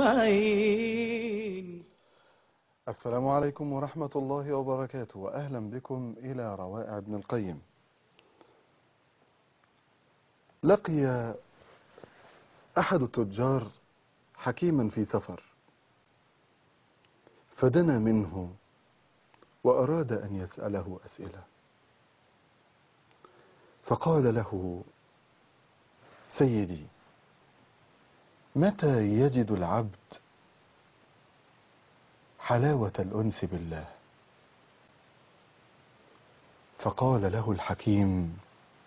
أجمعين السلام عليكم ورحمة الله وبركاته وأهلا بكم إلى روائع ابن القيم لقي أحد التجار حكيما في سفر فدنا منه وأراد أن يسأله أسئلة فقال له سيدي متى يجد العبد حلاوة الأنس بالله فقال له الحكيم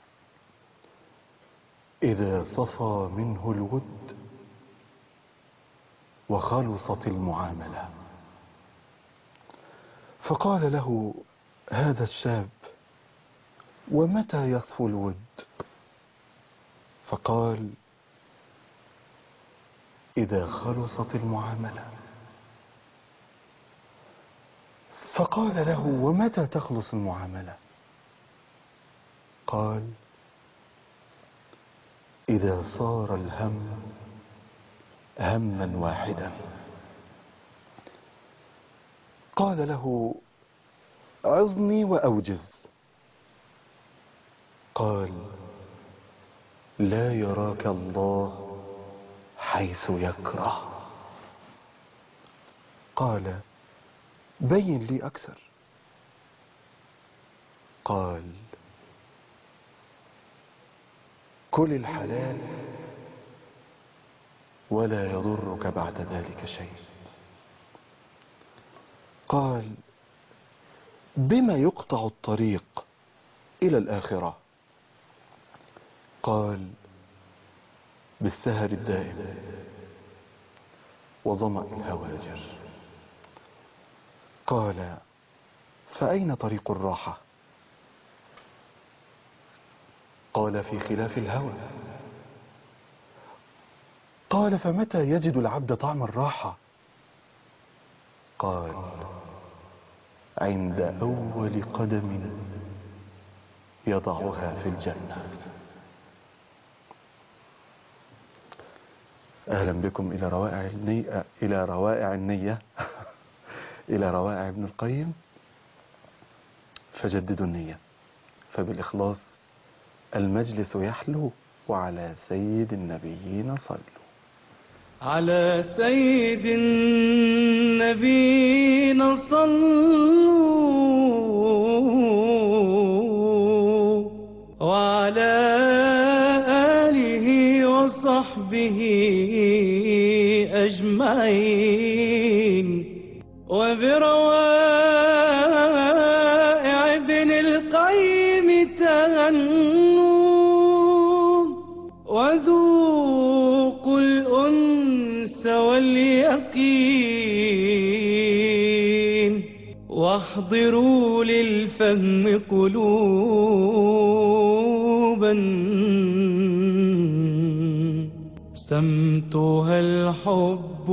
إذا صفى منه الود وخلصت المعاملة فقال له هذا الشاب ومتى يصفو الود فقال إذا خلصت المعاملة فقال له ومتى تخلص المعاملة قال إذا صار الهم هما واحدا قال له عظني وأوجز قال لا يراك الله حيث يكره قال بين لي أكثر قال كل الحلال ولا يضرك بعد ذلك شيء قال بما يقطع الطريق إلى الآخرة قال بالسهر الدائم وظمأ الهواجر قال فأين طريق الراحة قال في خلاف الهوى قال فمتى يجد العبد طعم الراحة قال عند أول قدم يضعها في الجنة أهلا بكم إلى روائع النية إلى روائع النية إلى روائع ابن القيم فجددوا النية فبالإخلاص المجلس يحلو وعلى سيد النبيين صلوا على سيد النبينا صلوا وعلى آله وصحبه أجمعين وبروائع ابن القيم تغنوا وذوقوا الأنس واليقين واحضروا للفهم قلوبا سمتها الحب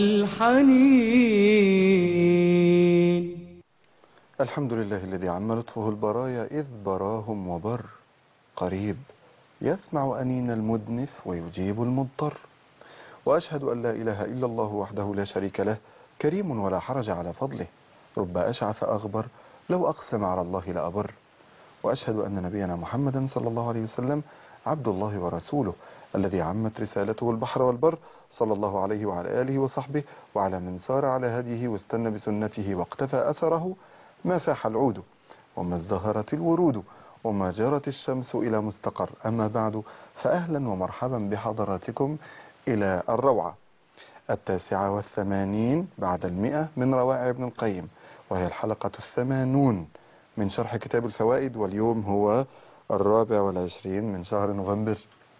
والحنين الحمد لله الذي عم لطفه البرايا إذ براهم وبر قريب يسمع أنين المدنف ويجيب المضطر وأشهد أن لا إله إلا الله وحده لا شريك له كريم ولا حرج على فضله رب أشعث أغبر لو أقسم على الله لأبر وأشهد أن نبينا محمدا صلى الله عليه وسلم عبد الله ورسوله الذي عمت رسالته البحر والبر صلى الله عليه وعلى آله وصحبه وعلى من سار على هديه واستنى بسنته واقتفى أثره ما فاح العود وما ازدهرت الورود وما جرت الشمس إلى مستقر أما بعد فأهلا ومرحبا بحضراتكم إلى الروعة التاسعة والثمانين بعد المئة من روائع ابن القيم وهي الحلقة الثمانون من شرح كتاب الفوائد واليوم هو الرابع والعشرين من شهر نوفمبر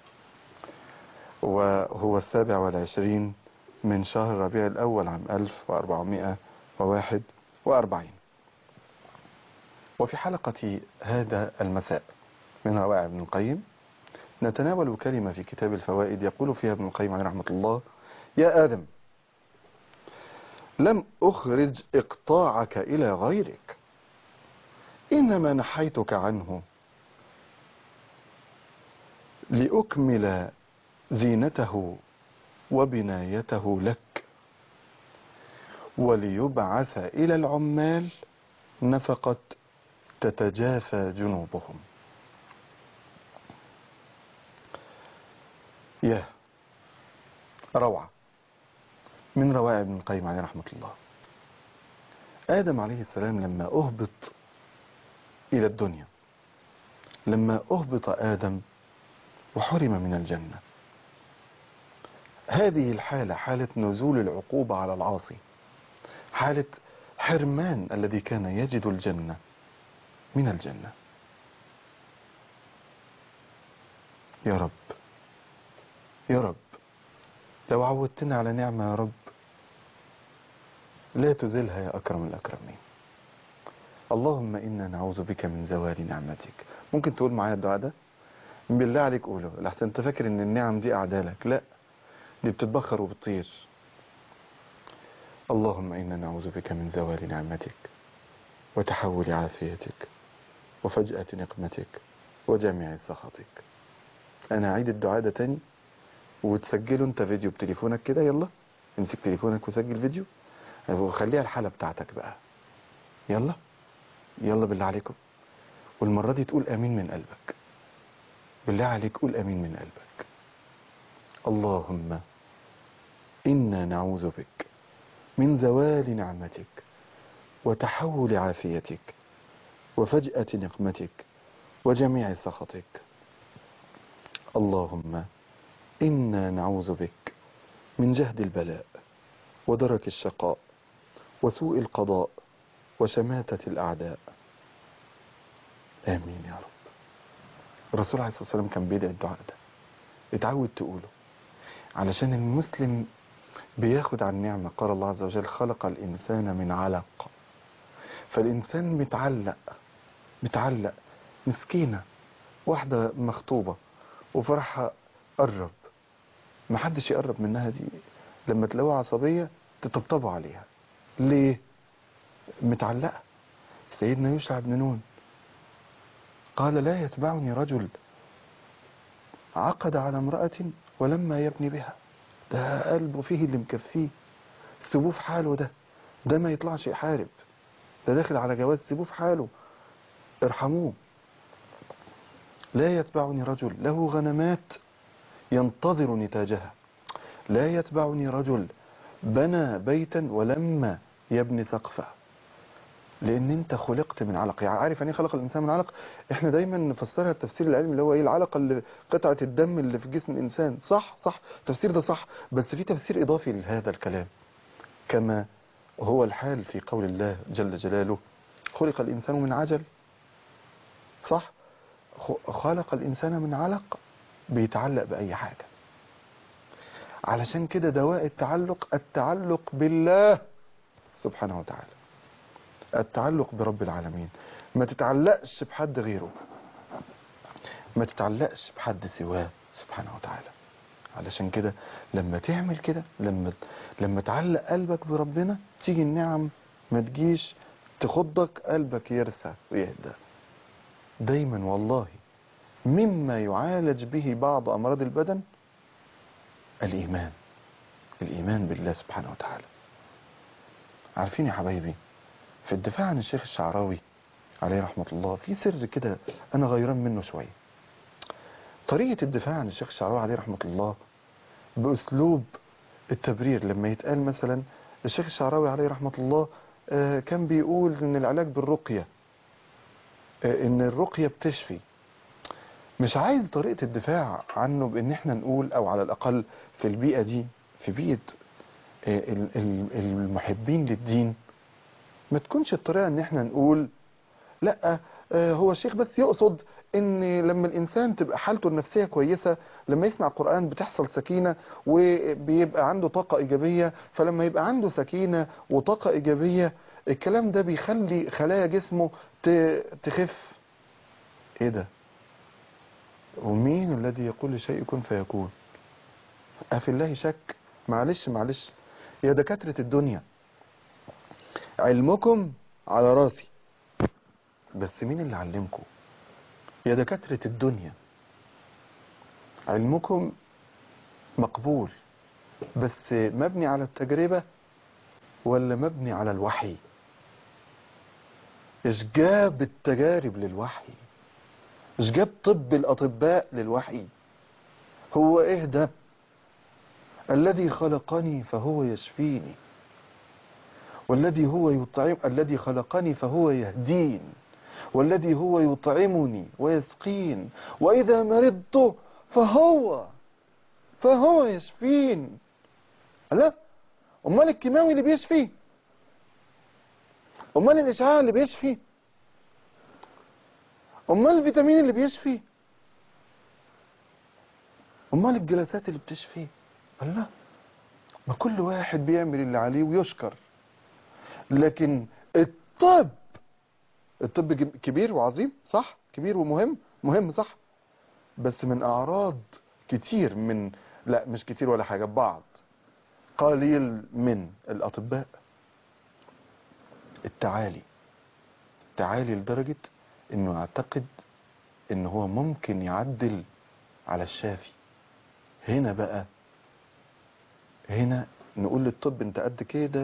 وهو السابع والعشرين من شهر ربيع الأول عام 1441 وفي حلقة هذا المساء من روائع ابن القيم نتناول كلمة في كتاب الفوائد يقول فيها ابن القيم عليه رحمة الله يا آدم لم أخرج إقطاعك إلى غيرك إنما نحيتك عنه لأكمل زينته وبنايته لك وليبعث إلى العمال نفقة تتجافى جنوبهم ياه روعة من روائع ابن القيم عليه رحمة الله آدم عليه السلام لما أهبط إلى الدنيا لما أهبط آدم وحرم من الجنة هذه الحالة حالة نزول العقوبة على العاصي حالة حرمان الذي كان يجد الجنة من الجنة يا رب يا رب لو عودتنا على نعمة يا رب لا تزلها يا أكرم الأكرمين اللهم إنا نعوذ بك من زوال نعمتك ممكن تقول معايا الدعاء ده بالله عليك قوله لحسن انت فاكر ان النعم دي أعدالك لا دي بتتبخر وبتطير اللهم إنا نعوذ بك من زوال نعمتك وتحول عافيتك وفجأة نقمتك وجميع سخطك أنا أعيد الدعاء ده تاني وتسجله انت فيديو بتليفونك كده يلا امسك تليفونك وسجل فيديو وخليها الحالة بتاعتك بقى يلا يلا بالله عليكم والمرة دي تقول أمين من قلبك بالله عليك قول أمين من قلبك اللهم إنا نعوذ بك من زوال نعمتك وتحول عافيتك وفجأة نقمتك وجميع سخطك اللهم إنا نعوذ بك من جهد البلاء ودرك الشقاء وسوء القضاء وشماتة الأعداء آمين يا رب الرسول عليه الصلاة والسلام كان بيدعي الدعاء ده اتعود تقوله علشان المسلم بياخد عن نعمة قال الله عز وجل خلق الإنسان من علق فالإنسان متعلق متعلق مسكينة واحدة مخطوبة وفرحها قرب محدش يقرب منها دي لما تلاقوها عصبية تطبطبوا عليها ليه متعلقة سيدنا يوشع بن نون قال لا يتبعني رجل عقد على امرأة ولما يبني بها ده قلبه فيه اللي مكفيه سيبوه في حاله ده ده ما يطلعش يحارب ده داخل على جواز سيبوه في حاله ارحموه لا يتبعني رجل له غنمات ينتظر نتاجها لا يتبعني رجل بنى بيتا ولما يبني سقفه لان انت خلقت من علق يعني عارف يعني إيه خلق الانسان من علق احنا دايما نفسرها التفسير العلمي اللي هو ايه العلقه اللي قطعه الدم اللي في جسم الانسان صح صح التفسير ده صح بس في تفسير اضافي لهذا الكلام كما هو الحال في قول الله جل جلاله خلق الانسان من عجل صح خ- خلق الانسان من علق بيتعلق باي حاجه علشان كده دواء التعلق التعلق بالله سبحانه وتعالى التعلق برب العالمين ما تتعلقش بحد غيره ما تتعلقش بحد سواه سبحانه وتعالى علشان كده لما تعمل كده لما لما تعلق قلبك بربنا تيجي النعم ما تجيش تخضك قلبك يرسى ويهدى دايما والله مما يعالج به بعض امراض البدن الايمان الايمان بالله سبحانه وتعالى عارفين يا حبايبي في الدفاع عن الشيخ الشعراوي عليه رحمة الله في سر كده أنا غيران منه شوية طريقة الدفاع عن الشيخ الشعراوي عليه رحمة الله بأسلوب التبرير لما يتقال مثلا الشيخ الشعراوي عليه رحمة الله آه، كان بيقول إن العلاج بالرقية آه، إن الرقية بتشفي مش عايز طريقة الدفاع عنه بإن احنا نقول أو على الأقل في البيئة دي في بيئة آه، ال- ال- المحبين للدين ما تكونش الطريقة ان احنا نقول لا آه، هو الشيخ بس يقصد ان لما الانسان تبقى حالته النفسية كويسة لما يسمع القرآن بتحصل سكينة وبيبقى عنده طاقة ايجابية فلما يبقى عنده سكينة وطاقة ايجابية الكلام ده بيخلي خلايا جسمه ت- تخف ايه ده ومين الذي يقول لشيء كن فيكون أفي الله شك معلش معلش يا دكاترة الدنيا علمكم على راسي بس مين اللي علمكم يا دكاترة الدنيا علمكم مقبول بس مبني على التجربة ولا مبني على الوحي ايش جاب التجارب للوحي ايش جاب طب الاطباء للوحي هو ايه ده الذي خلقني فهو يشفيني والذي هو يطعم الذي خلقني فهو يهدين والذي هو يطعمني ويسقين واذا مرضت فهو فهو يشفين لا امال الكيماوي اللي بيشفي امال الاشعاع اللي بيشفي امال الفيتامين اللي بيشفي امال الجلسات اللي بتشفي الله ما كل واحد بيعمل اللي عليه ويشكر لكن الطب الطب جم- كبير وعظيم صح كبير ومهم مهم صح بس من اعراض كتير من لا مش كتير ولا حاجة بعض قليل من الاطباء التعالي التعالي لدرجة انه يعتقد ان هو ممكن يعدل على الشافي هنا بقى هنا نقول للطب انت قد كده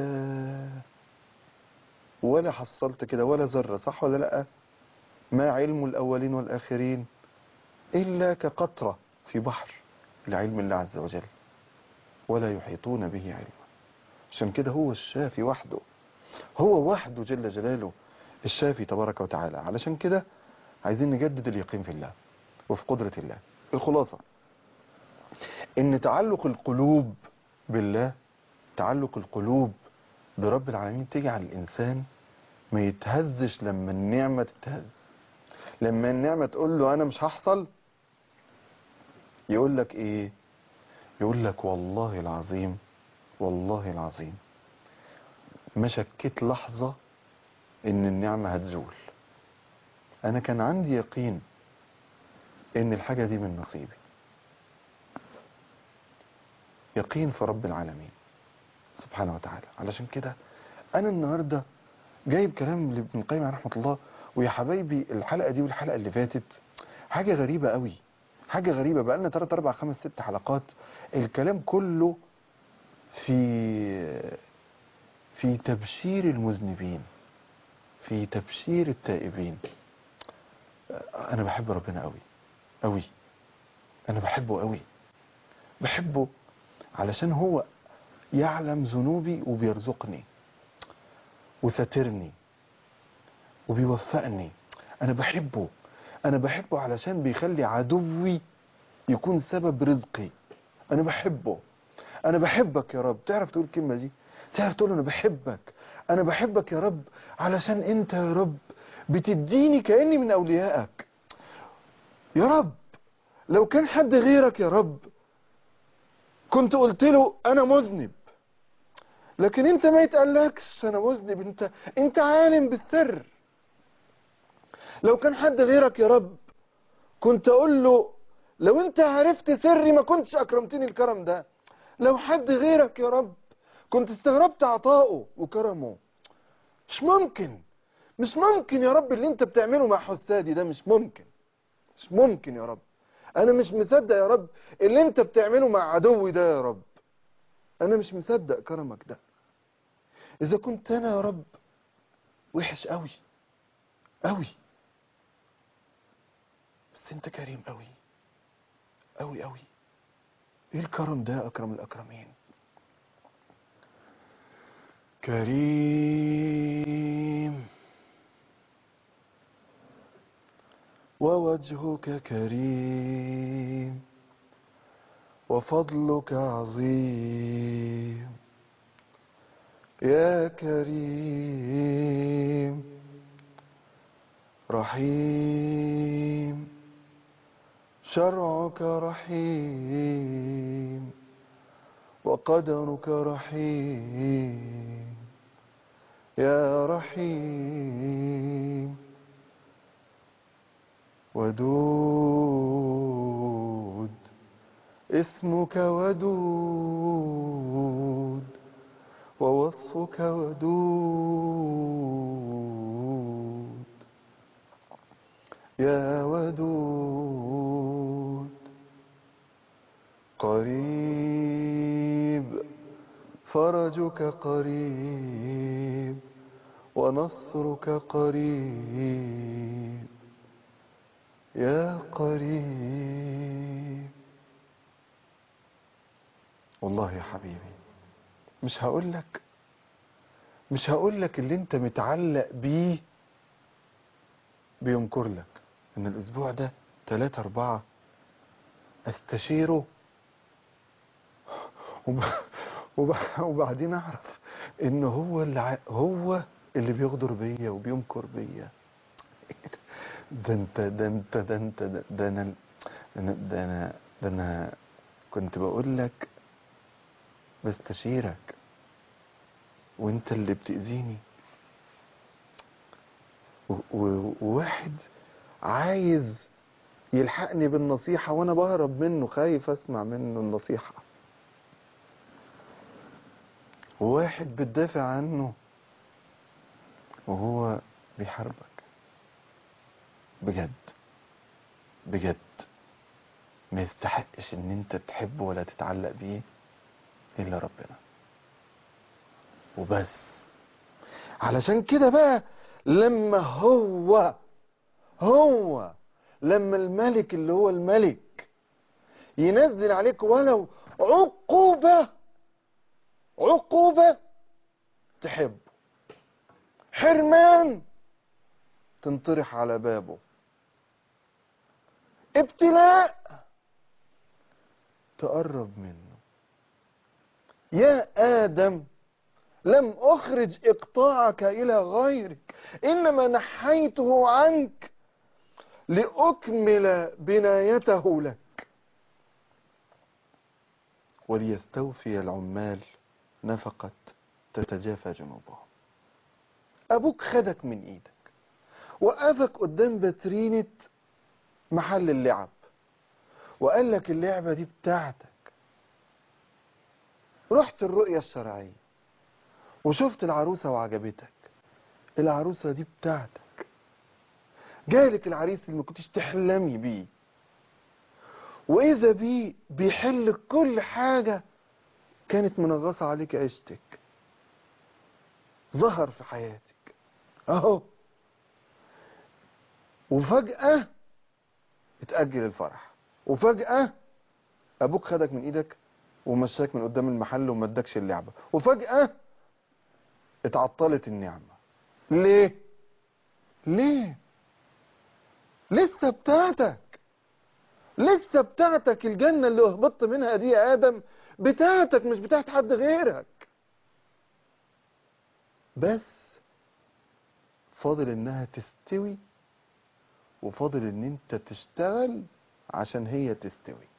ولا حصلت كده ولا ذرة صح ولا لا ما علم الأولين والآخرين إلا كقطرة في بحر لعلم الله عز وجل ولا يحيطون به علما عشان كده هو الشافي وحده هو وحده جل جلاله الشافي تبارك وتعالى علشان كده عايزين نجدد اليقين في الله وفي قدرة الله الخلاصة ان تعلق القلوب بالله تعلق القلوب برب العالمين تجعل الانسان ما يتهزش لما النعمة تتهز لما النعمة تقول له انا مش هحصل يقول لك ايه يقول لك والله العظيم والله العظيم ما شكيت لحظة ان النعمة هتزول انا كان عندي يقين ان الحاجة دي من نصيبي يقين في رب العالمين سبحانه وتعالى علشان كده انا النهاردة جايب كلام لابن القيم عليه رحمة الله ويا حبايبي الحلقة دي والحلقة اللي فاتت حاجة غريبة قوي حاجة غريبة بقى لنا 3 4 5 6 حلقات الكلام كله في في تبشير المذنبين في تبشير التائبين انا بحب ربنا قوي قوي انا بحبه قوي بحبه علشان هو يعلم ذنوبي وبيرزقني وساترني وبيوفقني انا بحبه انا بحبه علشان بيخلي عدوي يكون سبب رزقي انا بحبه انا بحبك يا رب تعرف تقول الكلمة دي تعرف تقول انا بحبك انا بحبك يا رب علشان انت يا رب بتديني كأني من اوليائك يا رب لو كان حد غيرك يا رب كنت قلت له انا مذنب لكن انت ما يتقالكش انا مذنب انت انت عالم بالسر لو كان حد غيرك يا رب كنت اقول له لو انت عرفت سري ما كنتش اكرمتني الكرم ده لو حد غيرك يا رب كنت استغربت عطائه وكرمه مش ممكن مش ممكن يا رب اللي انت بتعمله مع حسادي ده مش ممكن مش ممكن يا رب انا مش مصدق يا رب اللي انت بتعمله مع عدوي ده يا رب انا مش مصدق كرمك ده اذا كنت انا يا رب وحش قوي قوي بس انت كريم قوي قوي قوي ايه الكرم ده يا اكرم الاكرمين كريم ووجهك كريم وفضلك عظيم يا كريم رحيم شرعك رحيم وقدرك رحيم يا رحيم ودود اسمك ودود ووصفك ودود يا ودود قريب فرجك قريب ونصرك قريب يا قريب والله يا حبيبي مش هقول لك مش هقول لك اللي انت متعلق بيه بينكر لك ان الاسبوع ده تلاتة اربعة استشيره وب... وب... وبعدين اعرف ان هو اللي ع... هو اللي بيغدر بيا وبيمكر بيا ده انت ده انت ده انت ده, ده انا ده انا ده انا, ده أنا كنت بقول لك بستشيرك وانت اللي بتأذيني و- و- وواحد عايز يلحقني بالنصيحة وانا بهرب منه خايف اسمع منه النصيحة وواحد بتدافع عنه وهو بيحاربك بجد بجد ما يستحقش ان انت تحبه ولا تتعلق بيه الا ربنا وبس علشان كده بقى لما هو هو لما الملك اللي هو الملك ينزل عليك ولو عقوبة عقوبة تحبه حرمان تنطرح على بابه ابتلاء تقرب منه يا آدم لم أخرج إقطاعك إلى غيرك إنما نحيته عنك لأكمل بنايته لك وليستوفي العمال نفقة تتجافى جنوبهم أبوك خدك من إيدك وقفك قدام باترينة محل اللعب وقال لك اللعبة دي بتاعتك رحت الرؤية الشرعية وشفت العروسة وعجبتك العروسة دي بتاعتك جالك العريس اللي ما كنتش تحلمي بيه وإذا بيه بيحل كل حاجة كانت منغصة عليك عيشتك ظهر في حياتك اهو وفجأة اتأجل الفرح وفجأة ابوك خدك من ايدك ومشاك من قدام المحل وما ادكش اللعبة وفجأة اتعطلت النعمة ليه ليه لسه بتاعتك لسه بتاعتك الجنة اللي هبطت منها دي يا آدم بتاعتك مش بتاعت حد غيرك بس فاضل انها تستوي وفاضل ان انت تشتغل عشان هي تستوي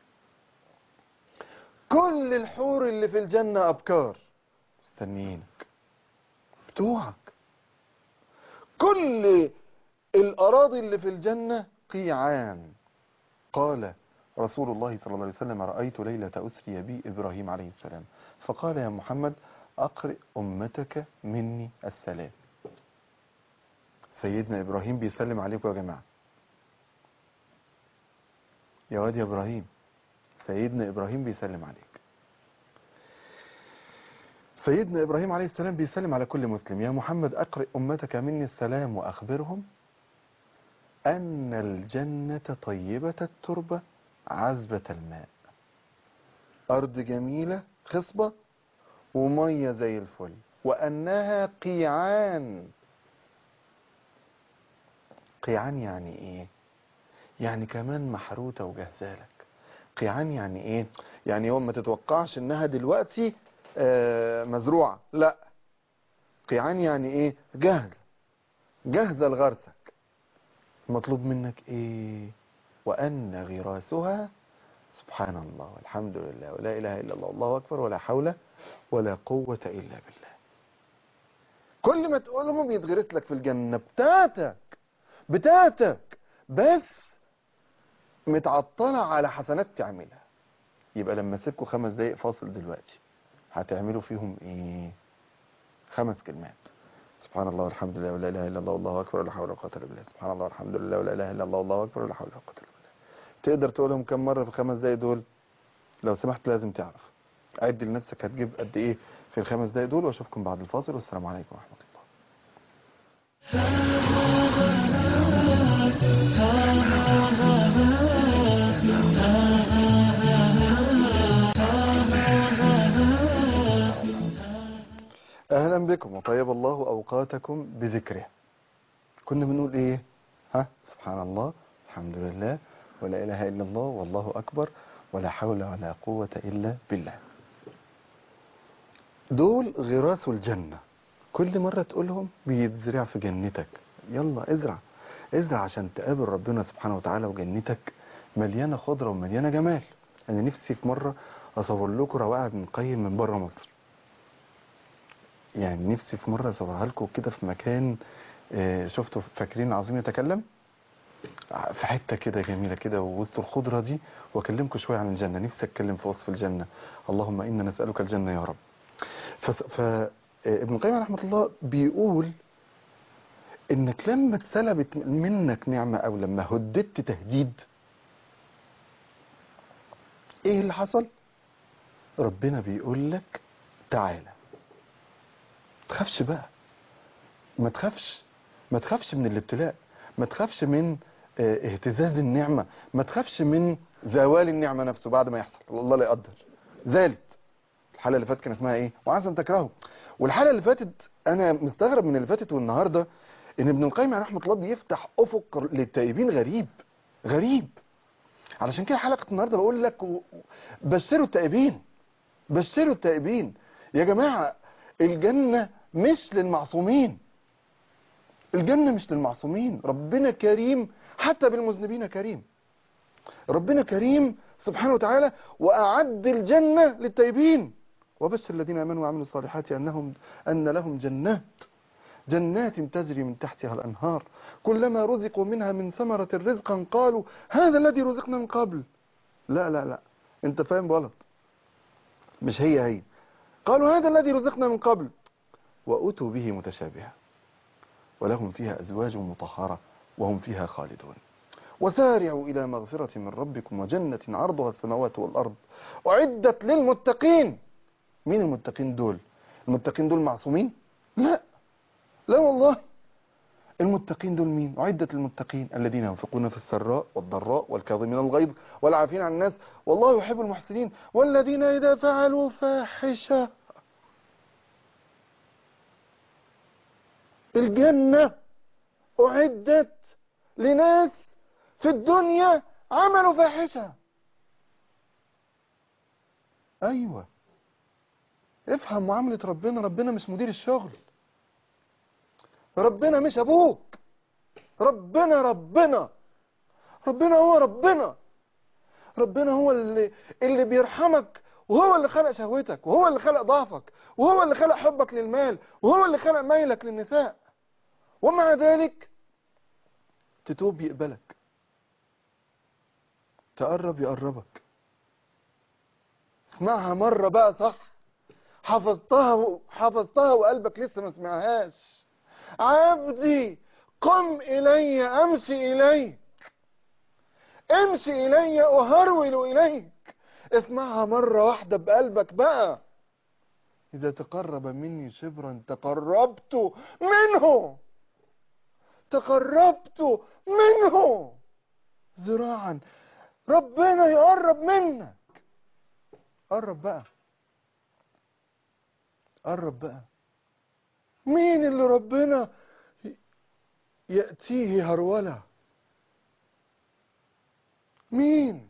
كل الحور اللي في الجنة أبكار مستنيينك بتوعك كل الأراضي اللي في الجنة قيعان قال رسول الله صلى الله عليه وسلم رأيت ليلة أسري بي إبراهيم عليه السلام فقال يا محمد أقرئ أمتك مني السلام سيدنا إبراهيم بيسلم عليكم يا جماعة يا واد يا إبراهيم سيدنا إبراهيم بيسلم عليك سيدنا إبراهيم عليه السلام بيسلم على كل مسلم يا محمد أقرئ أمتك مني السلام وأخبرهم أن الجنة طيبة التربة عذبة الماء أرض جميلة خصبة ومية زي الفل وأنها قيعان قيعان يعني إيه؟ يعني كمان محروتة وجهزالك قيعان يعني إيه؟ يعني يوم ما تتوقعش إنها دلوقتي آه مزروعة لا قيعان يعني إيه؟ جاهزة جاهزة لغرسك مطلوب منك إيه؟ وأن غراسها سبحان الله والحمد لله ولا إله إلا الله الله أكبر ولا حول ولا قوة إلا بالله كل ما تقولهم يتغرس لك في الجنة بتاعتك بتاعتك بس متعطلة على حسنات تعملها يبقى لما اسيبكم خمس دقايق فاصل دلوقتي هتعملوا فيهم ايه خمس كلمات سبحان الله والحمد لله ولا اله الا الله والله اكبر ولا حول ولا قوه الا بالله سبحان الله والحمد لله ولا اله الا الله والله اكبر ولا حول ولا قوه الا بالله تقدر تقولهم كم مره في الخمس دقايق دول لو سمحت لازم تعرف عد لنفسك هتجيب قد ايه في الخمس دقايق دول واشوفكم بعد الفاصل والسلام عليكم ورحمه الله اهلا بكم وطيب الله اوقاتكم بذكره كنا بنقول ايه ها سبحان الله الحمد لله ولا اله الا الله والله اكبر ولا حول ولا قوه الا بالله دول غراس الجنه كل مره تقولهم بيتزرع في جنتك يلا ازرع ازرع عشان تقابل ربنا سبحانه وتعالى وجنتك مليانه خضره ومليانه جمال انا نفسي في مره اصور لكم روائع ابن القيم من بره مصر يعني نفسي في مرة أصورها لكم كده في مكان آه، شفتوا فاكرين عظيم يتكلم في حتة كده جميلة كده ووسط الخضرة دي وأكلمكم شوية عن الجنة نفسي أتكلم في وصف الجنة اللهم إنا نسألك الجنة يا رب فس- ف آه، ابن القيم رحمة الله بيقول إنك لما اتسلبت منك نعمة أو لما هددت تهديد إيه اللي حصل؟ ربنا بيقول لك تعالى تخافش بقى ما تخافش ما تخافش من الابتلاء ما تخافش من آه، اهتزاز النعمة ما تخافش من زوال النعمة نفسه بعد ما يحصل والله لا يقدر زالت الحلقة اللي فاتت كان اسمها ايه وعسى ان تكرهه والحلقة اللي فاتت انا مستغرب من اللي فاتت والنهاردة ان ابن القيم عليه رحمة الله بيفتح افق للتائبين غريب غريب علشان كده حلقة النهاردة بقول لك و- بشروا التائبين بشروا التائبين يا جماعة الجنة مش للمعصومين الجنة مش للمعصومين ربنا كريم حتى بالمذنبين كريم ربنا كريم سبحانه وتعالى وأعد الجنة للتائبين وبشر الذين آمنوا وعملوا الصالحات أنهم أن لهم جنات جنات تجري من تحتها الأنهار كلما رزقوا منها من ثمرة رزقا قالوا هذا الذي رزقنا من قبل لا لا لا انت فاهم غلط مش هي هي قالوا هذا الذي رزقنا من قبل وأتوا به متشابها ولهم فيها أزواج مطهرة وهم فيها خالدون وسارعوا إلى مغفرة من ربكم وجنة عرضها السماوات والأرض أعدت للمتقين مين المتقين دول المتقين دول معصومين لا لا والله المتقين دول مين أعدت للمتقين الذين ينفقون في السراء والضراء والكاظمين الغيظ والعافين عن الناس والله يحب المحسنين والذين إذا فعلوا فاحشة الجنة أعدت لناس في الدنيا عملوا فاحشة أيوة افهم معاملة ربنا ربنا مش مدير الشغل ربنا مش أبوك ربنا ربنا ربنا هو ربنا ربنا هو اللي, اللي بيرحمك وهو اللي خلق شهوتك وهو اللي خلق ضعفك وهو اللي خلق حبك للمال وهو اللي خلق ميلك للنساء ومع ذلك تتوب يقبلك تقرب يقربك اسمعها مرة بقى صح حفظتها حفظتها وقلبك لسه ما سمعهاش عبدي قم إلي أمشي إليك امشي إلي أهرول إليك اسمعها مرة واحدة بقلبك بقى إذا تقرب مني شبرا تقربت منه تقربت منه ذراعا ربنا يقرب منك قرب بقى قرب بقى مين اللي ربنا يأتيه هرولة مين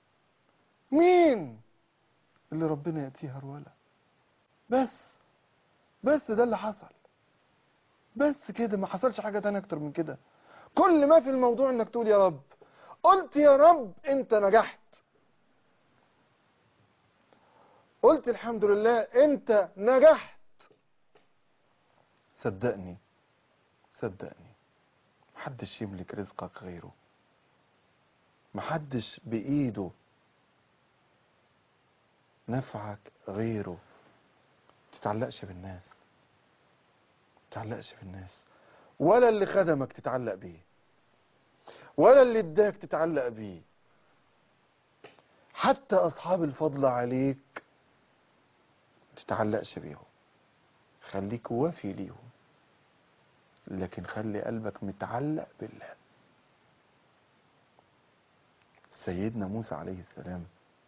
مين اللي ربنا يأتيه هرولة بس بس ده اللي حصل بس كده ما حصلش حاجة تانية اكتر من كده كل ما في الموضوع انك تقول يا رب قلت يا رب انت نجحت قلت الحمد لله انت نجحت صدقني صدقني محدش يملك رزقك غيره محدش بإيده نفعك غيره تتعلقش بالناس تتعلقش بالناس ولا اللي خدمك تتعلق بيه ولا اللي اداك تتعلق بيه حتى أصحاب الفضل عليك تتعلقش بيهم خليك وافي ليهم لكن خلي قلبك متعلق بالله سيدنا موسى عليه السلام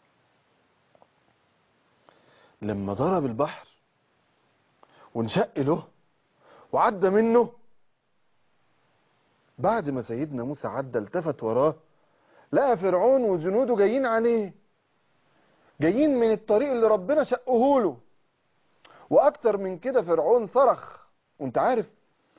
لما ضرب البحر وانشق له وعدى منه بعد ما سيدنا موسى عدى التفت وراه لقى فرعون وجنوده جايين عليه جايين من الطريق اللي ربنا شقه له واكتر من كده فرعون صرخ وانت عارف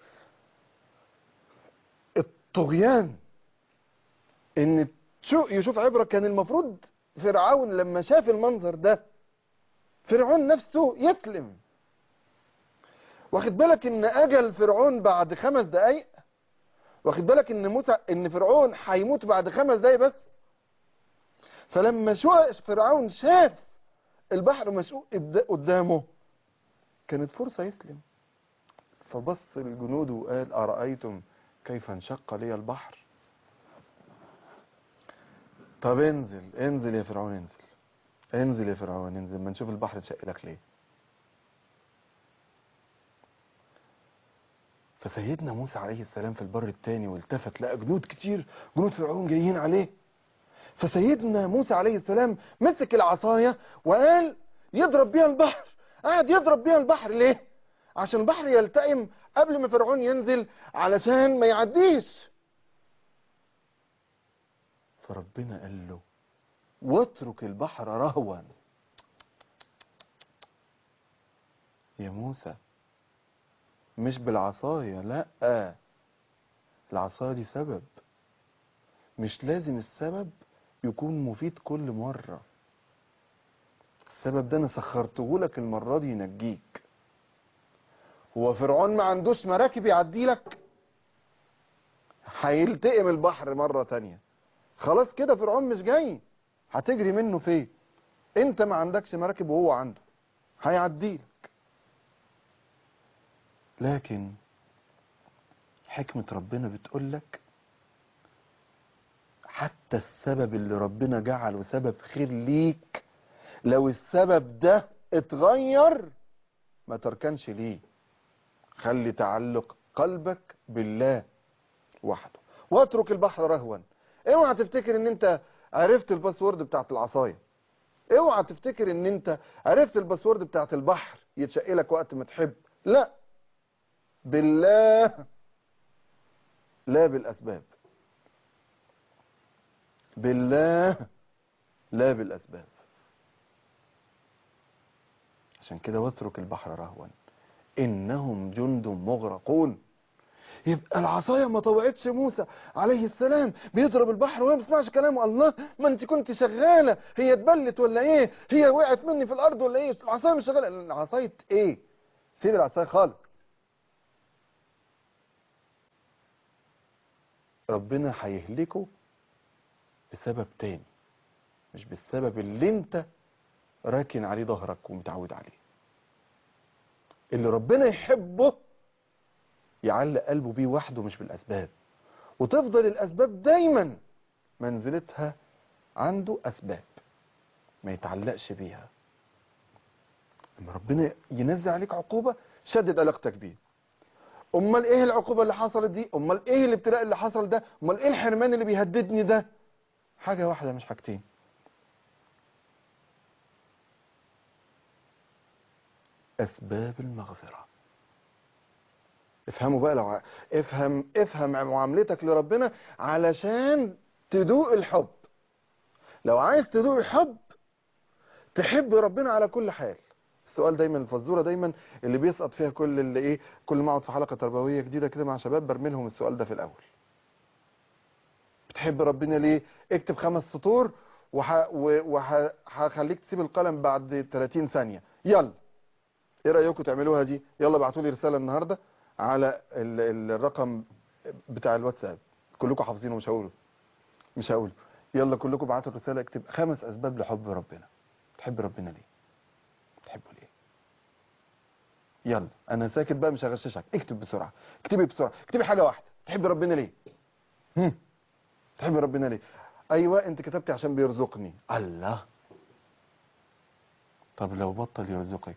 الطغيان ان شو يشوف عبرة كان المفروض فرعون لما شاف المنظر ده فرعون نفسه يسلم واخد بالك ان اجل فرعون بعد خمس دقايق واخد بالك ان موسى ان فرعون هيموت بعد خمس دقايق بس فلما شو فرعون شاف البحر مشقوق قد- قدامه كانت فرصة يسلم فبص الجنود وقال أرأيتم كيف انشق لي البحر طب انزل انزل يا فرعون انزل انزل يا فرعون انزل ما نشوف البحر اتشق لك ليه فسيدنا موسى عليه السلام في البر التاني والتفت لقى جنود كتير جنود فرعون جايين عليه فسيدنا موسى عليه السلام مسك العصاية وقال يضرب بيها البحر قعد يضرب بيها البحر ليه عشان البحر يلتئم قبل ما فرعون ينزل علشان ما يعديش فربنا قال له واترك البحر رهوا يا موسى مش بالعصاية لا العصاية دي سبب مش لازم السبب يكون مفيد كل مرة السبب ده انا سخرته لك المرة دي ينجيك هو فرعون ما عندوش مراكب يعدي لك هيلتئم البحر مرة تانية خلاص كده فرعون مش جاي هتجري منه فين انت ما عندكش مراكب وهو عنده هيعديلك لكن حكمة ربنا بتقولك حتى السبب اللي ربنا جعله سبب خير ليك لو السبب ده اتغير ما تركنش ليه خلي تعلق قلبك بالله وحده واترك البحر رهوا اوعى تفتكر ان انت عرفت الباسورد بتاعت العصايه اوعى تفتكر ان انت عرفت الباسورد بتاعت البحر يتشق لك وقت ما تحب لا بالله لا بالاسباب بالله لا بالاسباب عشان كده واترك البحر رهوا انهم جند مغرقون يبقى العصايه ما طوعتش موسى عليه السلام بيضرب البحر وما بيسمعش كلامه الله ما انت كنت شغاله هي اتبلت ولا ايه هي وقعت مني في الارض ولا ايه العصايه مش شغاله العصايه ايه سيب العصايه خالص ربنا هيهلكه بسبب تاني مش بالسبب اللي انت راكن عليه ظهرك ومتعود عليه اللي ربنا يحبه يعلق قلبه بيه وحده مش بالأسباب وتفضل الأسباب دايما منزلتها عنده أسباب ما يتعلقش بيها لما ربنا ينزل عليك عقوبة شدد علاقتك بيه امال ايه العقوبة اللي حصلت دي امال ايه الابتلاء اللي حصل ده امال ايه الحرمان اللي بيهددني ده حاجة واحدة مش حاجتين أسباب المغفرة افهموا بقى لو ع- افهم افهم معاملتك لربنا علشان تدوق الحب لو عايز تدوق الحب تحب ربنا على كل حال السؤال دايما الفزوره دايما اللي بيسقط فيها كل اللي ايه كل ما اقعد في حلقه تربويه جديده كده مع شباب برمي لهم السؤال ده في الاول بتحب ربنا ليه اكتب خمس سطور وهخليك تسيب القلم بعد 30 ثانيه يلا ايه رايكم تعملوها دي يلا ابعتوا لي رساله النهارده على ال- ال- الرقم بتاع الواتساب كلكم حافظينه مش هقوله مش هقوله يلا كلكم ابعتوا الرساله اكتب خمس اسباب لحب ربنا تحب ربنا ليه تحبه ليه يلا انا ساكت بقى مش هغششك اكتب بسرعه اكتبي بسرعه اكتبي حاجه واحده تحب ربنا ليه هم. تحب ربنا ليه ايوه انت كتبتي عشان بيرزقني الله طب لو بطل يرزقك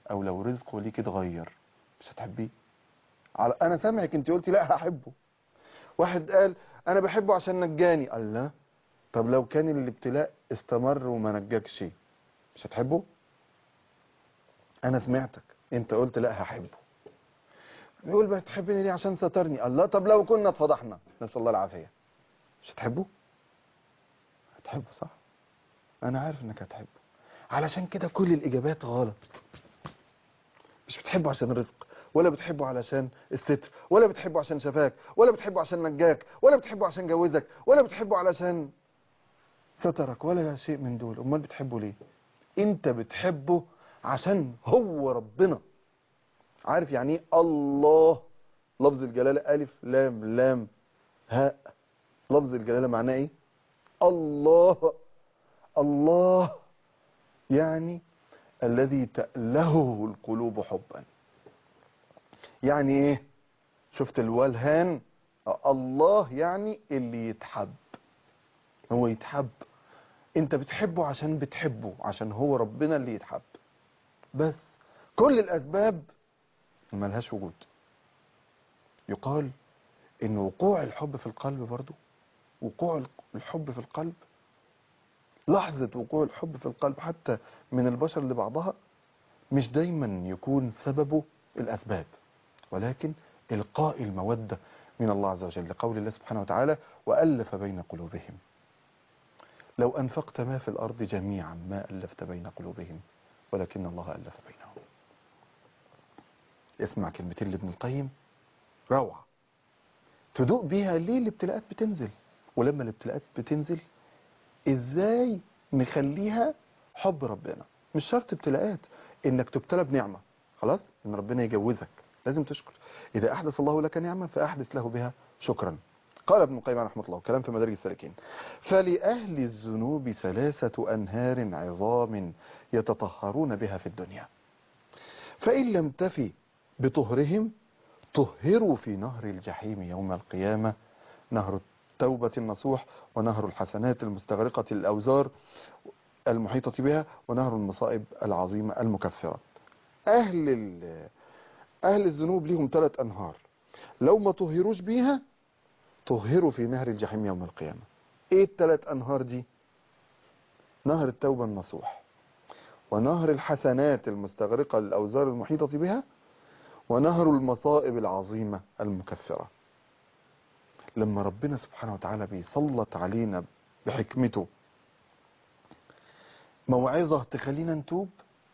او لو رزقه ليك اتغير مش هتحبيه على انا سامعك انت قلتي لا هحبه واحد قال انا بحبه عشان نجاني قال لا طب لو كان الابتلاء استمر وما نجاكش مش هتحبه انا سمعتك انت قلت لا هحبه يقول بتحبني ليه عشان سترني الله طب لو كنا اتفضحنا نسال الله العافيه مش هتحبه هتحبه صح انا عارف انك هتحبه علشان كده كل الاجابات غلط مش بتحبه عشان رزق ولا بتحبه علشان الستر ولا بتحبه عشان شفاك ولا بتحبه عشان نجاك ولا بتحبه عشان جوزك ولا بتحبه علشان سترك ولا شيء من دول امال بتحبه ليه انت بتحبه عشان هو ربنا عارف يعني ايه الله لفظ الجلاله الف لام لام هاء لفظ الجلاله معناه ايه الله الله يعني الذي تألهه القلوب حبا يعني ايه شفت الولهان الله يعني اللي يتحب هو يتحب انت بتحبه عشان بتحبه عشان هو ربنا اللي يتحب بس كل الاسباب ملهاش وجود يقال ان وقوع الحب في القلب برضو وقوع الحب في القلب لحظة وقوع الحب في القلب حتى من البشر لبعضها مش دايما يكون سببه الأسباب ولكن إلقاء المودة من الله عز وجل لقول الله سبحانه وتعالى وألف بين قلوبهم لو أنفقت ما في الأرض جميعا ما ألفت بين قلوبهم ولكن الله ألف بينهم اسمع كلمتين لابن القيم روعة تدوق بيها ليه الابتلاءات بتنزل ولما الابتلاءات بتنزل ازاي نخليها حب ربنا مش شرط ابتلاءات انك تبتلى بنعمة خلاص ان ربنا يجوزك لازم تشكر اذا احدث الله لك نعمة فاحدث له بها شكرا قال ابن القيم رحمه الله كلام في مدارج السالكين فلأهل الذنوب ثلاثة أنهار عظام يتطهرون بها في الدنيا فإن لم تفي بطهرهم طهروا في نهر الجحيم يوم القيامة نهر التوبة النصوح ونهر الحسنات المستغرقة الأوزار المحيطة بها ونهر المصائب العظيمة المكفرة أهل ال- أهل الذنوب لهم ثلاث أنهار لو ما طهروش بيها طهروا في نهر الجحيم يوم القيامة ايه الثلاث أنهار دي نهر التوبة النصوح ونهر الحسنات المستغرقة للأوزار المحيطة بها ونهر المصائب العظيمة المكفرة لما ربنا سبحانه وتعالى بيسلط علينا بحكمته موعظة تخلينا نتوب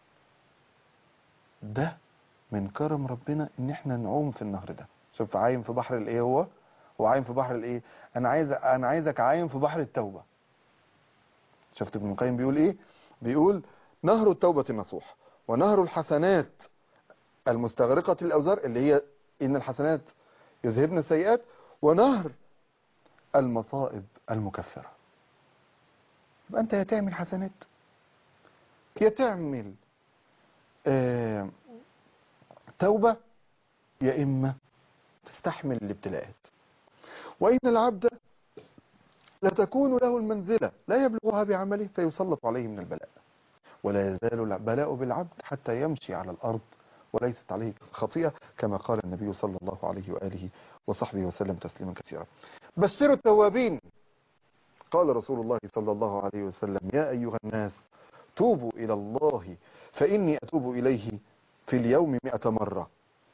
ده من كرم ربنا ان احنا نعوم في النهر ده شوف عايم في بحر الايه هو هو عايم في بحر الايه انا عايز انا عايزك عايم في بحر التوبة شفت ابن القيم بيقول ايه بيقول نهر التوبة النصوح ونهر الحسنات المستغرقة الأوزار اللي هي إن الحسنات يذهبن السيئات ونهر المصائب المكفرة يبقى أنت يا تعمل حسنات يا تعمل آه توبة يا إما تستحمل الابتلاءات وإن العبد لتكون له المنزلة لا يبلغها بعمله فيسلط عليه من البلاء ولا يزال البلاء بالعبد حتى يمشي على الأرض وليست عليه خطيئة كما قال النبي صلى الله عليه وآله وصحبه وسلم تسليما كثيرا بشروا التوابين قال رسول الله صلى الله عليه وسلم يا أيها الناس توبوا إلى الله فإني أتوب إليه في اليوم مئة مرة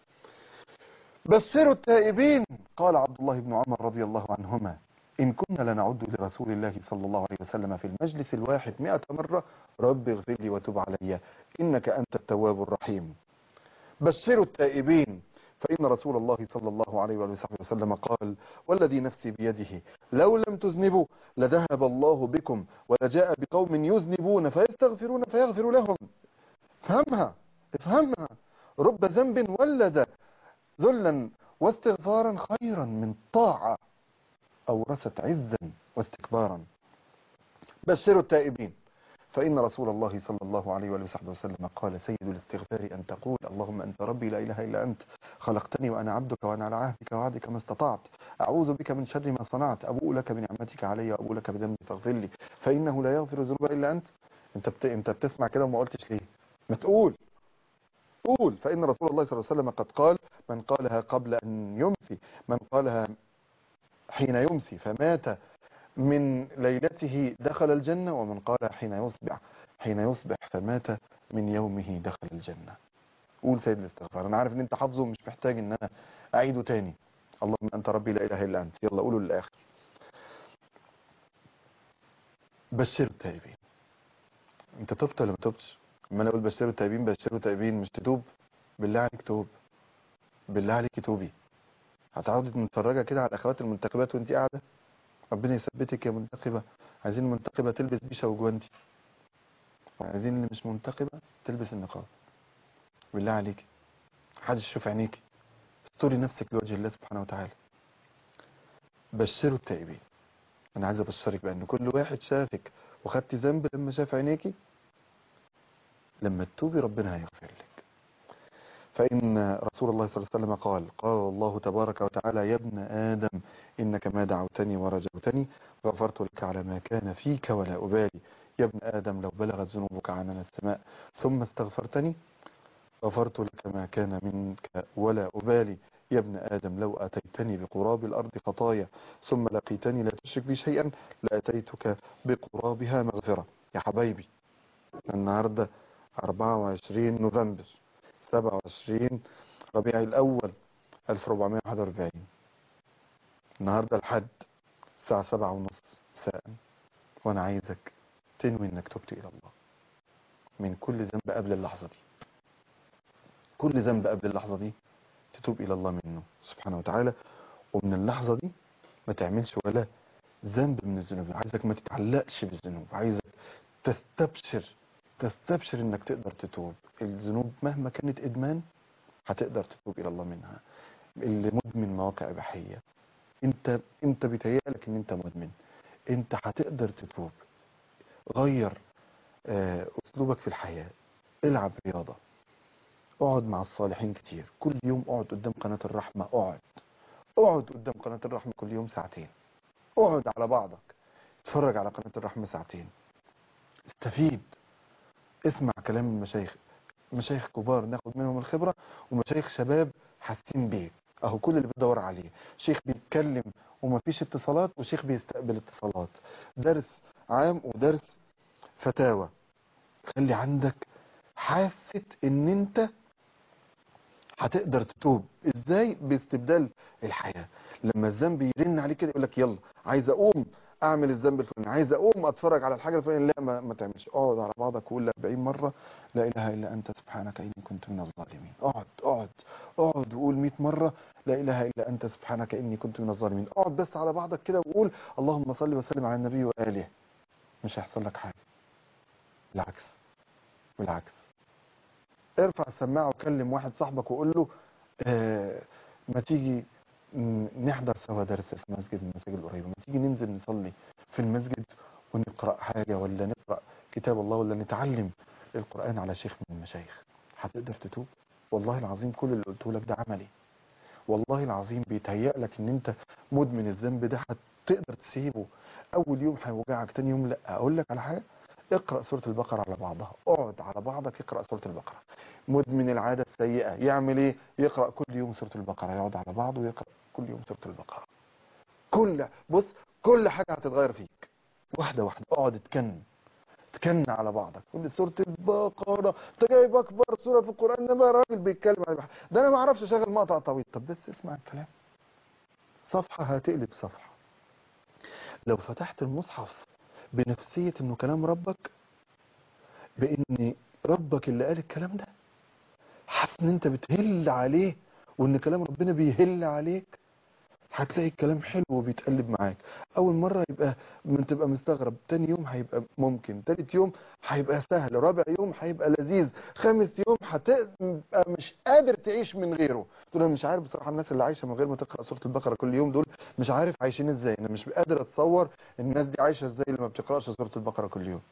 بشروا التائبين قال عبد الله بن عمر رضي الله عنهما إن كنا لنعد لرسول الله صلى الله عليه وسلم في المجلس الواحد مئة مرة رب اغفر لي وتب علي إنك أنت التواب الرحيم بشروا التائبين فإن رسول الله صلى الله عليه وآله وصحبه وسلم قال والذي نفسي بيده لو لم تذنبوا لذهب الله بكم ولجاء بقوم يذنبون فيستغفرون فيغفر لهم افهمها افهمها رب ذنب ولد ذلا واستغفارا خيرا من طاعة أورثت عزا واستكبارا بشروا التائبين فإن رسول الله صلى الله عليه وآله وصحبه وسلم قال سيد الاستغفار أن تقول اللهم أنت ربي لا إله إلا أنت خلقتني وأنا عبدك وأنا على عهدك ووعدك ما استطعت أعوذ بك من شر ما صنعت أبوء لك بنعمتك علي وأبوء لك بذنبي فاغفر لي فإنه لا يغفر الذنوب إلا أنت أنت بت... أنت بتسمع كده وما قلتش ليه ما تقول قول فإن رسول الله صلى الله عليه وسلم قد قال من قالها قبل أن يمسي من قالها حين يمسي فمات من ليلته دخل الجنة ومن قال حين يصبح حين يصبح فمات من يومه دخل الجنة قول سيد الاستغفار انا عارف ان انت حافظه ومش محتاج ان انا اعيده تاني اللهم انت ربي لا اله الا انت يلا قولوا للاخر بشروا التائبين انت تبت ولا ما تبتش اما انا اقول بشروا التائبين بشروا التائبين مش تتوب بالله عليك توب بالله عليك توبي هتقعدي متفرجه كده على الاخوات المنتخبات وانت قاعده ربنا يثبتك يا منتخبه عايزين المنتخبه تلبس بيشه وجوانتي وعايزين اللي مش منتخبه تلبس النقاب بالله عليك محدش يشوف عينيك استوري نفسك لوجه الله سبحانه وتعالى بشروا التائبين انا عايز ابشرك بان كل واحد شافك وخدت ذنب لما شاف عينيكي لما تتوبي ربنا هيغفر لك فإن رسول الله صلى الله عليه وسلم قال قال الله تبارك وتعالى يا ابن آدم إنك ما دعوتني ورجوتني غفرت لك على ما كان فيك ولا أبالي يا ابن آدم لو بلغت ذنوبك عنان السماء ثم استغفرتني غفرت لك ما كان منك ولا أبالي يا ابن آدم لو أتيتني بقراب الأرض خطايا ثم لقيتني لا تشرك بي شيئا لأتيتك بقرابها مغفرة يا حبايبي النهاردة 24 نوفمبر 27 ربيع الأول 1441 النهاردة الحد الساعة سبعة ونص مساء وأنا عايزك تنوي إنك تبت إلى الله من كل ذنب قبل اللحظة دي كل ذنب قبل اللحظة دي تتوب إلى الله منه سبحانه وتعالى ومن اللحظة دي ما تعملش ولا ذنب من الذنوب عايزك ما تتعلقش بالذنوب عايزك تستبشر تستبشر انك تقدر تتوب الذنوب مهما كانت ادمان هتقدر تتوب الى الله منها اللي مدمن مواقع اباحيه انت انت بيتهيألك ان انت مدمن انت هتقدر تتوب غير آه، اسلوبك في الحياه العب رياضه اقعد مع الصالحين كتير كل يوم اقعد قدام قناه الرحمه اقعد اقعد قدام قناه الرحمه كل يوم ساعتين اقعد على بعضك اتفرج على قناه الرحمه ساعتين استفيد اسمع كلام المشايخ مشايخ كبار ناخد منهم الخبرة ومشايخ شباب حاسين بيك اهو كل اللي بتدور عليه شيخ بيتكلم ومفيش اتصالات وشيخ بيستقبل اتصالات درس عام ودرس فتاوى خلي عندك حاسة ان انت هتقدر تتوب ازاي باستبدال الحياة لما الذنب يرن عليك كده يقول لك يلا عايز اقوم اعمل الذنب الفلاني عايز اقوم اتفرج على الحاجه الفلانيه لا ما, ما تعملش اقعد على بعضك وقول 40 مره لا اله الا انت سبحانك اني كنت من الظالمين اقعد اقعد اقعد وقول 100 مره لا اله الا انت سبحانك اني كنت من الظالمين اقعد بس على بعضك كده وقول اللهم صل وسلم على النبي واله مش هيحصل لك حاجه بالعكس بالعكس ارفع السماعه وكلم واحد صاحبك وقول له آه ما تيجي ن- نحضر سوا درس في مسجد من المساجد القريبة ما تيجي ننزل نصلي في المسجد ونقرأ حاجة ولا نقرأ كتاب الله ولا نتعلم القرآن على شيخ من المشايخ هتقدر تتوب والله العظيم كل اللي قلته لك ده عملي والله العظيم بيتهيأ لك ان انت مدمن الذنب ده هتقدر تسيبه اول يوم هيوجعك تاني يوم لا اقول لك على حاجة اقرأ سورة البقرة على بعضها اقعد على بعضك اقرأ سورة البقرة مدمن العادة السيئة يعمل ايه يقرأ كل يوم سورة البقرة يقعد على بعضه ويقرأ كل يوم سورة البقرة كل بص كل حاجة هتتغير فيك واحدة واحدة اقعد اتكن تكن على بعضك قول سورة البقرة انت جايب اكبر سورة في القرآن ده بقى راجل بيتكلم عن البحر ده انا ما اعرفش اشغل مقطع طويل طب بس اسمع الكلام صفحة هتقلب صفحة لو فتحت المصحف بنفسية انه كلام ربك بان ربك اللي قال الكلام ده حاسس ان انت بتهل عليه وان كلام ربنا بيهل عليك هتلاقي الكلام حلو وبيتقلب معاك اول مرة يبقى من تبقى مستغرب تاني يوم هيبقى ممكن تالت يوم هيبقى سهل رابع يوم هيبقى لذيذ خامس يوم هتبقى مش قادر تعيش من غيره تقول انا مش عارف بصراحة الناس اللي عايشة من غير ما تقرأ سورة البقرة كل يوم دول مش عارف عايشين ازاي انا مش قادر اتصور الناس دي عايشة ازاي اللي ما بتقرأش سورة البقرة كل يوم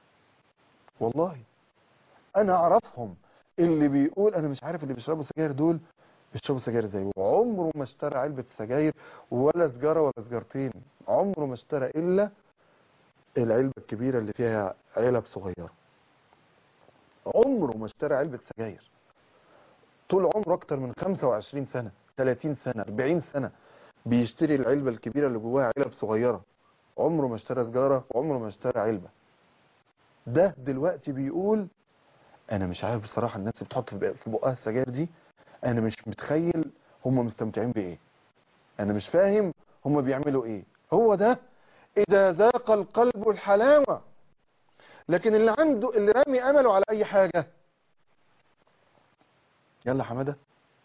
والله انا اعرفهم اللي بيقول انا مش عارف اللي بيشربوا سجاير دول بيشربوا سجاير ازاي وعمره ما اشترى علبة سجاير ولا سجارة ولا سجارتين عمره ما اشترى الا العلبة الكبيرة اللي فيها علب صغيرة عمره ما اشترى علبة سجاير طول عمره اكتر من 25 سنة 30 سنة 40 سنة بيشتري العلبة الكبيرة اللي جواها علب صغيرة عمره ما اشترى سجارة وعمره ما اشترى علبة ده دلوقتي بيقول انا مش عارف بصراحة الناس اللي بتحط في بق- في بقها السجاير دي انا مش متخيل هم مستمتعين بايه انا مش فاهم هم بيعملوا ايه هو ده اذا ذاق القلب الحلاوة لكن اللي عنده اللي رامي امله على اي حاجة يلا حمادة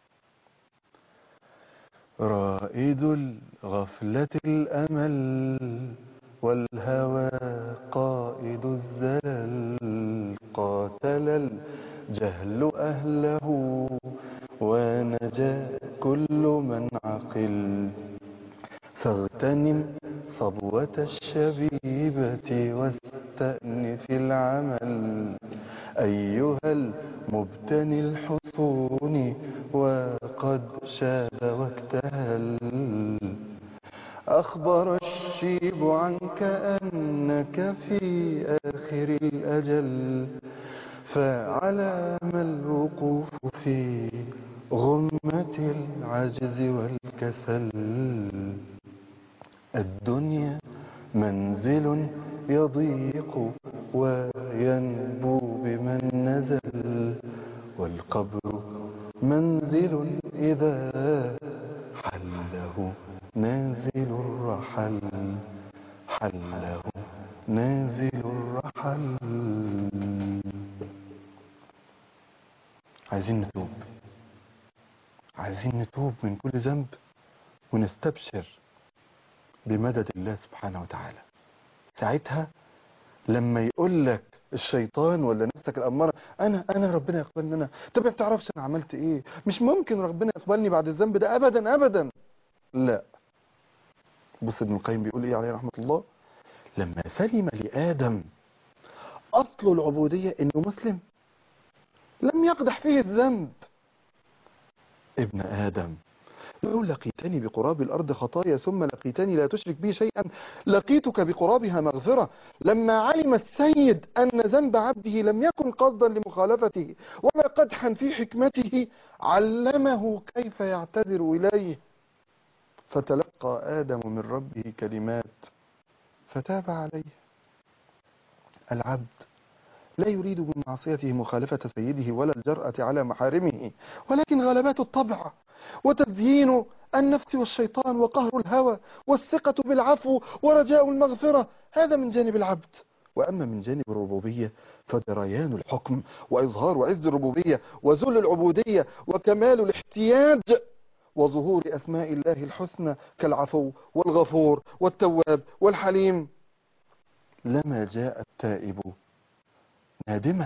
رائد الغفلة الأمل والهوى قائد الزلل قاتل الجهل أهله ونجا كل من عقل فاغتنم صبوة الشبيبة واستأنف العمل أيها المبتني الحصون وقد شاب واكتهل أخبر الشيب عنك أنك في آخر الأجل فعلى ما الوقوف في غمة العجز والكسل الدنيا منزل يضيق وينبو بمن نزل والقبر منزل إذا حله نازل الرحل حله نازل الرحل عايزين نتوب عايزين نتوب من كل ذنب ونستبشر بمدد الله سبحانه وتعالى ساعتها لما يقول لك الشيطان ولا نفسك الأمارة أنا أنا ربنا يقبلني أنا طب ما تعرفش أنا عملت إيه مش ممكن ربنا يقبلني بعد الذنب ده أبدا أبدا لا بص ابن القيم بيقول إيه عليه رحمة الله لما سلم لآدم أصل العبودية إنه مسلم لم يقدح فيه الذنب ابن آدم لو لقيتني بقراب الأرض خطايا ثم لقيتني لا تشرك بي شيئا لقيتك بقرابها مغفرة لما علم السيد أن ذنب عبده لم يكن قصدا لمخالفته ولا قدحا في حكمته علمه كيف يعتذر إليه فتلقى آدم من ربه كلمات فتاب عليه العبد لا يريد بمعصيته مخالفة سيده ولا الجرأة على محارمه ولكن غلبات الطبع وتزيين النفس والشيطان وقهر الهوى والثقة بالعفو ورجاء المغفرة هذا من جانب العبد وأما من جانب الربوبية فجريان الحكم وإظهار عز الربوبية وذل العبودية وكمال الاحتياج وظهور أسماء الله الحسنى كالعفو والغفور والتواب والحليم لما جاء التائب نادما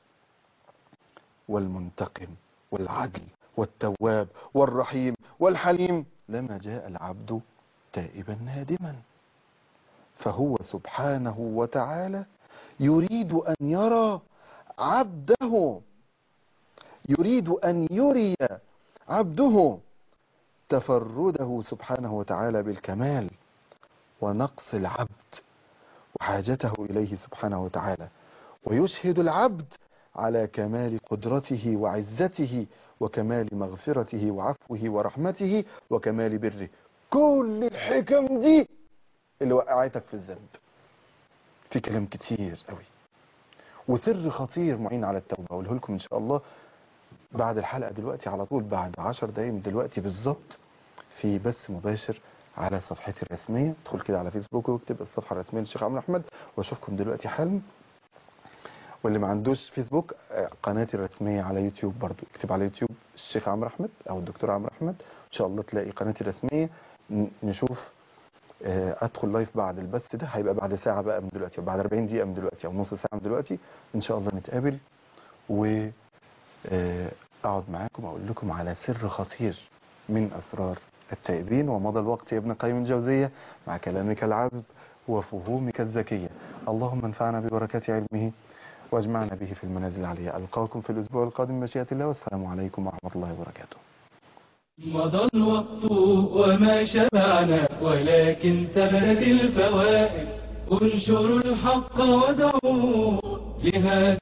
والمنتقم والعدل والتواب والرحيم والحليم لما جاء العبد تائبا نادما فهو سبحانه وتعالى يريد أن يرى عبده يريد أن يري عبده تفرده سبحانه وتعالى بالكمال ونقص العبد وحاجته إليه سبحانه وتعالى ويشهد العبد على كمال قدرته وعزته وكمال مغفرته وعفوه ورحمته وكمال بره كل الحكم دي اللي وقعتك في الذنب في كلام كتير قوي وسر خطير معين على التوبة اقوله لكم ان شاء الله بعد الحلقة دلوقتي على طول بعد عشر دقايق من دلوقتي بالظبط في بث مباشر على صفحتي الرسمية ادخل كده على فيسبوك واكتب الصفحة الرسمية للشيخ عمرو احمد واشوفكم دلوقتي حالا واللي ما عندوش فيسبوك آه، قناتي الرسمية على يوتيوب برضو اكتب على يوتيوب الشيخ عمرو احمد او الدكتور عمرو احمد ان شاء الله تلاقي قناتي الرسمية ن- نشوف آه، ادخل لايف بعد البث ده هيبقى بعد ساعة بقى من دلوقتي او بعد 40 دقيقة من دلوقتي او نص ساعة من دلوقتي ان شاء الله نتقابل و آه، اقعد معاكم اقول لكم على سر خطير من اسرار التائبين ومضى الوقت يا ابن قيم الجوزية مع كلامك العذب وفهومك الذكية اللهم انفعنا ببركات علمه واجمعنا به في المنازل العليا ألقاكم في الأسبوع القادم مشيئة الله والسلام عليكم ورحمة الله وبركاته مضى الوقت وما شبعنا ولكن ثبت الفوائد انشروا الحق ودعوا لهذا